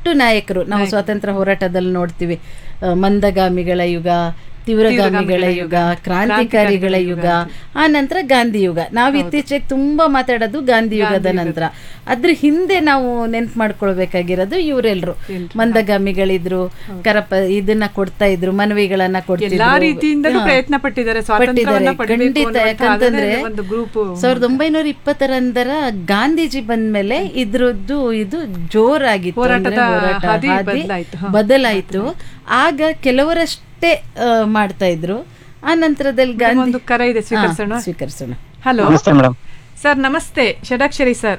ಬಹಳಷ್ಟು ನಾಯಕರು ನಾವು ಸ್ವಾತಂತ್ರ್ಯ ಹೋರಾಟದಲ್ಲಿ ನೋಡ್ತೀವಿ ಆ, ಮಂದಗಾಮಿಗಳ ಯುಗ ತೀವ್ರಗಾಮಿಗಳ ಯುಗ ಕ್ರಾಂತಿಕಾರಿಗಳ ಯುಗ ಆ ನಂತರ ಗಾಂಧಿ ಯುಗ ನಾವು ಇತ್ತೀಚೆಗೆ ತುಂಬಾ ಮಾತಾಡೋದು ಗಾಂಧಿ ಯುಗದ ನಂತರ ಅದ್ರ ಹಿಂದೆ ನಾವು ನೆನ್ಪು ಮಾಡ್ಕೊಳ್ಬೇಕಾಗಿರೋದು ಇವರೆಲ್ರು ಮಂದಗಾಮಿಗಳಿದ್ರು ಕರಪ ಇದನ್ನ ಕೊಡ್ತಾ ಇದ್ರು ಮನವಿಗಳನ್ನ ಎಲ್ಲಾ ಕೊಡ್ತಿದ್ರು ರೀತಿಯಿಂದಲೂ ಹಾ. ಪ್ರಯತ್ನ ಪಟ್ಟಿದ್ದಾರೆ ಸ್ವಾತಂತ್ರ್ಯವನ್ನ ಪಟ್ಟಿದ್ದಾರೆ. ಪಡಿಬೇಕು ಖಂಡಿತ ಅನ್ನುವಂಥ ಯಾಕಂತಂದ್ರೆ ಅದನ್ನೇ ಒಂದು ಗ್ರೂಪ್ ಸಾವಿರದ ಒಂಬೈನೂರ ಇಪ್ಪತ್ತರಂದರ ಗಾಂಧೀಜಿ ಬಂದ್ಮೇಲೆ ಇದ್ರದ್ದು ಇದು ಜೋರಾಗಿತ್ತು ಅಂದ್ರೆ ಹೋರಾಟದ ಹೋರಾಟ ಹಾದಿ ಹಾದಿ ಬದಲಾಯ್ತು, ಹಾ. ಬದಲಾಯ್ತು ಆಗ ಕೆಲವರಷ್ಟೇ ಆ, ಮಾಡ್ತಾ ಇದ್ರು ಆ ನಂತರದಲ್ಲಿ ಗಾಂಧಿ ಒಂದು ಕರೆ ಇದೆ ಸ್ವೀಕರಿಸೋಣ ಹಾ, ಸ್ವೀಕರಿಸೋಣ ಹಲೋ ನಮಸ್ತೆ ಮೇಡಮ್ ಸರ್ ನಮಸ್ತೆ ಷಡಾಕ್ಷರಿ ಸರ್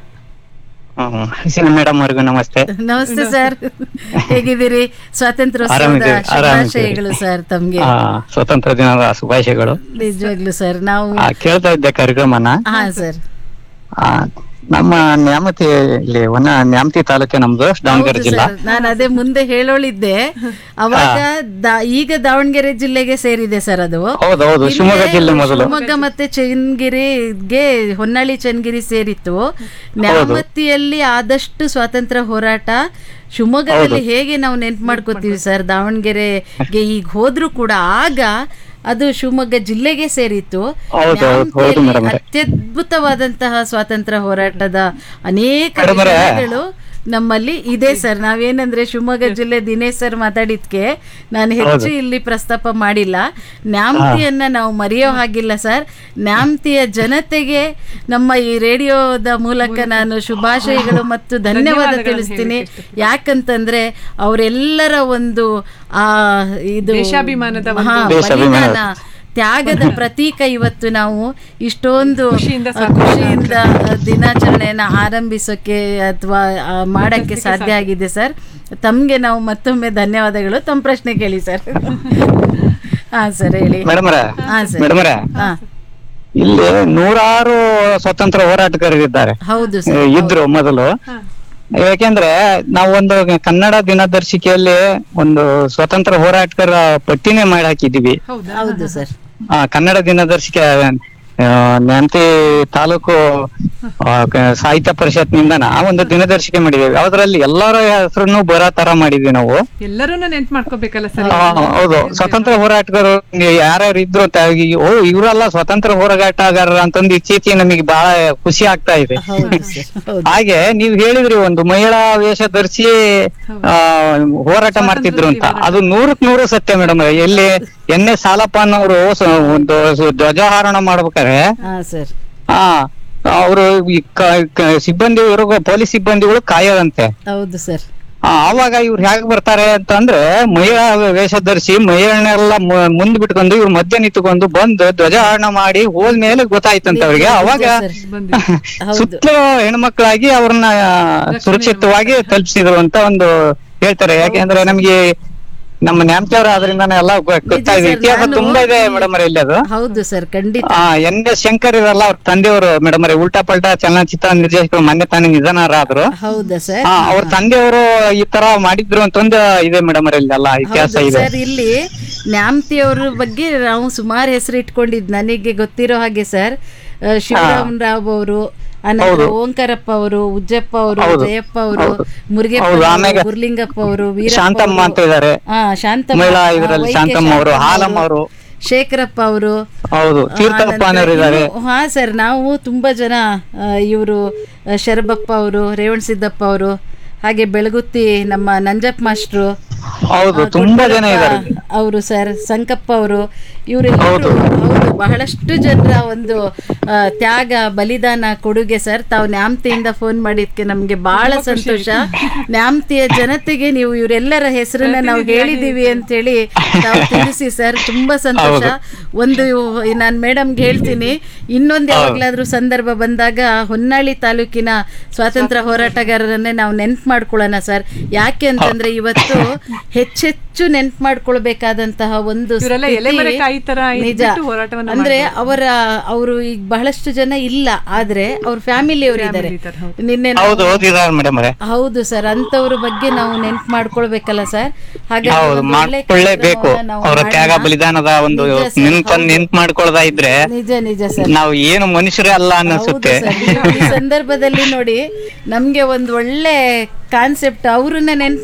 ಹಸೀನಾ ಮೇಡಮ್ ಅವ್ರಿಗೂ ನಮಸ್ತೆ ನಮಸ್ತೆ ಸರ್ ಹೇಗಿದ್ದೀರಿ ಸ್ವಾತಂತ್ರ್ಯೋತ್ಸವದ ಆರಾಮಿದ್ದೀವಿ, ಆರಾಮಿದ್ದೀವಿ. ಶುಭಾಶಯಗಳು ಸರ್ ತಮ್ಗೆ ಆ, ಸ್ವತಂತ್ರ ದಿನದ ಶುಭಾಶಯಗಳು ನಿಜವಾಗ್ಲು ಸರ್ ನಾವು ಆ, ಕೇಳ್ತಾ ಇದ್ದೆ ಕಾರ್ಯಕ್ರಮನ ಹಾ ಸರ್ ಆ, ನಮ್ಮ ನ್ಯಾಮತಿ ಇಲ್ಲಿ ವನ ನ್ಯಾಮತಿ ತಾಲೂಕೆ ನಮ್ದು ದಾವಣಗೆರೆ ಜಿಲ್ಲಾ ನಾನು ಅದೇ ಮುಂದೆ ಹೇಳೋಳಿದ್ದೆ ಅವಾಗ ದಾ- ಈಗ ದಾವಣಗೆರೆ ಜಿಲ್ಲೆಗೆ ಸೇರಿದೆ ಸರ್ ಅದು ಹೌದೌದು ಹಿಂದೆ ಶಿವಮೊಗ್ಗ ಜಿಲ್ಲೆ ಮೊದಲು ಶಿವಮೊಗ್ಗ ಮತ್ತೆ ಚನ್ನಗಿರಿಗೆ ಹೊನ್ನಾಳಿ ಚನ್ನಗಿರಿ ಸೇರಿತ್ತು ನ್ಯಾಮತಿಯಲ್ಲಿ ಆದಷ್ಟು ಸ್ವಾತಂತ್ರ್ಯ ಹೋರಾಟ ಶಿವಮೊಗ್ಗದಲ್ಲಿ ಹೇಗೆ ನಾವು ನೆನ್ಪು ಮಾಡ್ಕೋತೀವಿ ಸರ್ ದಾವಣಗೆರೆಗೆ ಈಗ ಹೋದ್ರು ಕೂಡ ಆಗ ಅದು ಶಿವಮೊಗ್ಗ ಜಿಲ್ಲೆಗೆ ಸೇರಿತ್ತು ಹೌದು, ಹೌದು, ಹೌದು ನ್ಯಾಮತಿಯಲ್ಲಿ ಮೇಡಮ್ ಅವರೇ. ಅತ್ಯದ್ಭುತವಾದಂತಹ ಸ್ವಾತಂತ್ರ್ಯ ಹೋರಾಟದ ಅನೇಕ ಮೇಡಮ್ ಅವರೇ. ವಿಷಯಗಳು ನಮ್ಮಲ್ಲಿ ಇದೆ ಸರ್ ನಾವೇನಂದ್ರೆ ಶಿವಮೊಗ್ಗ ಜಿಲ್ಲೆ ದಿನೇಶ್ ಸರ್ ಮಾತಾಡಿದ್ಕೆ ನಾನು ಹೆಚ್ಚು ಇಲ್ಲಿ ಪ್ರಸ್ತಾಪ ಮಾಡಿಲ್ಲ ನ್ಯಾಮ್ತಿಯನ್ನ ನಾವು ಮರೆಯೋ ಹಾಗಿಲ್ಲ ಸರ್ ನ್ಯಾಮ್ತಿಯ ಜನತೆಗೆ ನಮ್ಮ ಈ ರೇಡಿಯೋದ ಮೂಲಕ ನಾನು ಶುಭಾಶಯಗಳು ಮತ್ತು ಧನ್ಯವಾದ ತಿಳಿಸ್ತೀನಿ ಯಾಕಂತಂದ್ರೆ ಅವರೆಲ್ಲರ ಒಂದು ಆ ಇದು ದೇಶಾಭಿಮಾನದ ಒಂದು ಹಾ, ದೇಶಾಭಿಮಾನ. ಬಲಿದಾನ ತ್ಯಾಗದ ಪ್ರತೀಕ ಇವತ್ತು ನಾವು ಇಷ್ಟೊಂದು ಖುಷಿಯಿಂದ ಆ, ಖುಷಿಯಿಂದ ದಿನಾಚರಣೆಯನ್ನ ಆರಂಭಿಸೋಕೆ ಅಥವಾ ಮಾಡಕ್ಕೆ ಸಾಧ್ಯ ಆಗಿದೆ ಸರ್ ತಮ್ಗೆ ನಾವು ಮತ್ತೊಮ್ಮೆ ಧನ್ಯವಾದಗಳು ತಮ್ಮ ಪ್ರಶ್ನೆ ಕೇಳಿ ಸರ್ ಹಾ ಸರ್ ಹೇಳಿ ಮೇಡಮ್ ಹಾ ಸರ್ ಮೇಡಮ್ ಹಾ ಇಲ್ಲಿ ನೂರಾರು ಸ್ವತಂತ್ರ ಹೋರಾಟಗಾರರಿದ್ದಾರೆ ಹೌದು ಏ, ಸರ್ ಇದ್ರು ಮೊದಲು ಯಾಕೆಂದ್ರೆ ನಾವು ಒಂದು ಕನ್ನಡ ದಿನದರ್ಶಿಕೆಯಲ್ಲಿ ಒಂದು ಸ್ವತಂತ್ರ ಹೋರಾಟಗಾರ ಪಟ್ಟಿನೇ ಮಾಡಿ ಹಾಕಿದೀವಿ ಹೌದು ಸರ್ ಆ, ಕನ್ನಡ ದಿನದರ್ಶಿಕೆ ಆ, ನ್ಯಾಮತಿ ತಾಲೂಕು ಆ, ಕ- ಸಾಹಿತ್ಯ ಪರಿಷತ್ನಿಂದ ನಾವು ಒಂದು ದಿನದರ್ಶಿಕೆ ಮಾಡಿದ್ದೇವೆ ಅದರಲ್ಲಿ ಎಲ್ಲರ ಹೆಸರನ್ನು ಬರೋ ತರ ಮಾಡಿದ್ವಿ ನಾವು ಎಲ್ಲರನ್ನ ನೆನ್ಪು ಮಾಡ್ಕೋಬೇಕಲ್ಲ ಸರ್ ಆ, ಹೌದು ಸ್ವತಂತ್ರ ಹೋರಾಟಗಾರರು ಯಾರ್ಯಾರು ಇದ್ರು ಅಂತ ಈ- ಓ ಇವರೆಲ್ಲ ಸ್ವತಂತ್ರ ಹೋರಾಟಗಾರರು ಅಂತಂದು ಇತ್ತೀಚೆಗೆ ನಮಗೆ ಬಹಳ ಖುಷಿ ಆಗ್ತಾ ಇದೆ ಹೌದು ಸರ್ ಹೌದು ಹಾಗೆ ನೀವ್ ಹೇಳಿದ್ರಿ ಒಂದು ಮಹಿಳಾ ವೇಷ ಧರಿಸಿ ಆ, ಹೋರಾಟ ಮಾಡ್ತಿದ್ರು ಅಂತ ಅದು ನೂರಕ್ ನೂರು ಸತ್ಯ ಮೇಡಮ್ ಎಲ್ಲಿ ಎನ್ ಎಸ್ ಸಾಲಪ್ಪನವರು ಒಂದು ಸ- ಧ್ವಜಾರೋಹಣ ಮಾಡ್ಬೇಕಾರೆ ಹಾ ಸರ್ ಆ ಅವರು ಸಿಬ್ಬಂದಿ ಪೊಲೀಸ್ ಸಿಬ್ಬಂದಿಗಳು ಕಾಯೋದಂತೆ ಹೌದು ಸರ್ ಆ, ಆವಾಗ ಇವ್ರು ಹೇಗ್ ಬರ್ತಾರೆ ಅಂತಂದ್ರೆ ಮಹಿಳಾ ವೇಷ ಧರಿಸಿ ಮಹಿಳೆಯನ್ನೆಲ್ಲ ಮು- ಮುಂದ್ ಬಿಟ್ಕೊಂಡು ಇವ್ರು ಮಧ್ಯ ನಿಂತ್ಕೊಂಡು ಬಂದು ಧ್ವಜಾರೋಹಣ ಮಾಡಿ ಹೋದ್ಮೇಲೆ ಗೊತ್ತಾಯ್ತಂತ ಅವ್ರಿಗೆ ಅವಾಗ ನಿಜ ಸರ್. ಹೌದು ಸುತ್ತಲೂ ಹೆಣ್ಮಕ್ಳಾಗಿ ಅವ್ರನ್ನ ಸುರಕ್ಷಿತವಾಗಿ ತಲುಪಿಸಿದ್ರು ಅಂತ ಒಂದು ಹೇಳ್ತಾರೆ ಯಾಕೆಂದ್ರೆ ನಮ್ಗೆ ನಮ್ಮ ನ್ಯಾಮತಿಯವರು ಅದರಿಂದಾನೆ ಎಲ್ಲ ಗೊ- ಗೊತ್ತಾಗಿದೆ ಸರ್, ಇತಿಹಾಸ ನಾನು ತುಂಬಾ ಇದೆ ಮೇಡಮ್ ಇಲ್ಲಿ ಅದು ಹೌದು ಸರ್ ಖಂಡಿತ ಆ ಎನ್ ಎಸ್ ಶಂಕರ್ ಇರಲ್ಲ ಅವ್ರ ತಂದೆಯವರು ಮೇಡಮ್ ಉಲ್ಟಾ ಪಲ್ಟಾ ಚಲನಚಿತ್ರ ನಿರ್ದೇಶಕರು ಮೊನ್ನೆ ತಾನೇ ನಿಧನರಾದ್ರು ಹೌದ ಸರ್ ಆ, ಅವ್ರ ತಂದೆಯವರು ಈ ತರ ಮಾಡಿದ್ರು ಅಂತ ಒಂದು ಇದೆ ಮೇಡಮ್ ಇಲ್ಲಿ ಎಲ್ಲ ಇತಿಹಾಸ ಹೌದು ಇದೆ ಸರ್ ಇಲ್ಲಿ ನ್ಯಾಮ್ತಿಯವ್ರ ಬಗ್ಗೆ ನಾವು ಸುಮಾರು ಹೆಸರು ಇಟ್ಕೊಂಡಿದ್ ನನಗೆ ಗೊತ್ತಿರೋ ಹಾಗೆ ಸರ್ ಆ, ಶಿವರಾಮ್ ರಾವ್ ಅವರು ಅನಂತರ ಓಂಕಾರಪ್ಪ ಅವರು ಉಜ್ಜಪ್ಪ ಅವರು ಜಯಪ್ಪ ಅವರು ಮುರುಗೇಪ್ಪ ಹೌದು, ಅವರು, ಆಮ್ಯಾಗ ಗುರ್ಲಿಂಗಪ್ಪ ಅವರು ವೀರಪ್ಪ ಶಾಂತಮ್ಮ ಅವರು, ಅಂತ ಇದಾರೆ ಆ, ಶಾಂತಮ್ಮ ಮಹಿಳಾ ಆ, ಇದರಲ್ಲಿ ವೈ ಕೆ ಶಾಂತಮ್ಮ ಅವರು ಶಾಂತಮ್ಮ ಹಾಲಮ್ಮ ಅವರು ಶೇಖರಪ್ಪ ಅವರು ಹೌದು ತೀರ್ಥಪ್ಪ ಆನಂತರ ಅನ್ನೋರು ಇದಾರೆ ಇನ್ನು- ಹಾ ಸರ್ ನಾವು ತುಂಬಾ ಜನ ಇವರು ಶರಬಪ್ಪ ಅವರು ರೇವಣ್ ಸಿದ್ದಪ್ಪ ಅವರು ಹಾಗೆ ಬೆಳಗುತ್ತಿ ನಮ್ಮ ನಂಜಪ್ಪ ಮಾಸ್ಟ್ರು ಹೌದು ತುಂಬಾ ಜನ ಇದಾರೆ ಅವರು ಸರ್ ಸಂಕಪ್ಪ ಅವರು ಇವರೆಲ್ಲರೂ ಹೌದು ಬಹಳಷ್ಟು ಜನರ ಒಂದು ಆ, ತ್ಯಾಗ ಬಲಿದಾನ ಕೊಡುಗೆ ಸರ್ ತಾವು ನ್ಯಾಮ್ತಿಯಿಂದ ಫೋನ್ ಮಾಡಿದ್ಕೆ ನಮ್ಗೆ ಬಹಳ ಸಂತೋಷ ನ್ಯಾಮ್ತಿಯ ಜನತೆಗೆ ನೀವು ಇವರೆಲ್ಲರ ಹೆಸರನ್ನ ನಾವು ಹೇಳಿದೀವಿ ಅಂತೇಳಿ ತಾವು ತಿಳಿಸಿ ಸರ್ ತುಂಬಾ ಸಂತೋಷ ಒಂದು ನಾನು ಮೇಡಮ್ಗೆ ಹೇಳ್ತೀನಿ ಇನ್ನೊಂದು ಯಾವಾಗ್ಲಾದ್ರೂ ಸಂದರ್ಭ ಬಂದಾಗ ಹೊನ್ನಾಳಿ ತಾಲೂಕಿನ ಸ್ವಾತಂತ್ರ್ಯ ಹೋರಾಟಗಾರರನ್ನೇ ನಾವು ನೆನ್ಪು ಮಾಡ್ಕೊಳ್ಳೋಣ ಸರ್ ಯಾಕೆ ಅಂತಂದ್ರೆ ಇವತ್ತು ಹೆಚ್ಚೆಚ್ಚು ನೆನ್ಪು ಮಾಡ್ಕೊಳ್ಬೇಕಾದಂತಹ ಒಂದು ಇವರೆಲ್ಲ ಸ್ಥಿತಿ ಎಲೆಮರೆಕಾಯಿ ತರ ನಿಜ ಇದ್ಬಿಟ್ಟು ಹೋರಾಟವನ್ನ ಅಂದ್ರೆ ಅವರ ಅವರು ಈಗ ಬಹಳಷ್ಟು ಜನ ಇಲ್ಲ ಆದ್ರೆ ಅವ್ರ ಫ್ಯಾಮಿಲಿ ಅವರು ಇದ್ದಾರೆ ತರ, ಹೌದು. ನಿನ್ನೆ ನಾವು- ಹೌದು ಓದಿದಾರೆ ಮೇಡಮ್ ಅವರೇ ಹೌದು ಸರ್ ಅಂತವ್ರ ಬಗ್ಗೆ ನಾವು ನೆನ್ಪು ಮಾಡ್ಕೊಳ್ಬೇಕಲ್ಲ ಸರ್ ಹಾಗಾಗಿ ಹೌದು ಒಂದು ಒಳ್ಳೆ ಮಾಡ್ಕೊಳ್ಳೇಬೇಕು ಕಾರ್ಯಕ್ರಮವನ್ನ ನಾವು ಅವರ ತ್ಯಾಗ ಮಾಡೋಣ. ಬಲಿದಾನದ ಒಂದು ನಿಜ ಸರ್, ನೆನ್ಪ ಹೌದು. ನೆನ್ಪ್ ಮಾಡ್ಕೊಳ್ತಾ ಇದ್ರೆ ನಿಜ ನಿಜ ಸರ್ ನಾವು ಏನು ಮನುಷ್ಯರೇ ಅಲ್ಲ ಹೌದು ಅನ್ನಿಸುತ್ತೆ ಸರ್ ಈ- ಈ ಸಂದರ್ಭದಲ್ಲಿ ನೋಡಿ ನಮ್ಗೆ ಒಂದು ಒಳ್ಳೆ ಕಾನ್ಸೆಪ್ಟ್ ಅವ್ರನ್ನ ನೆನ್ಪು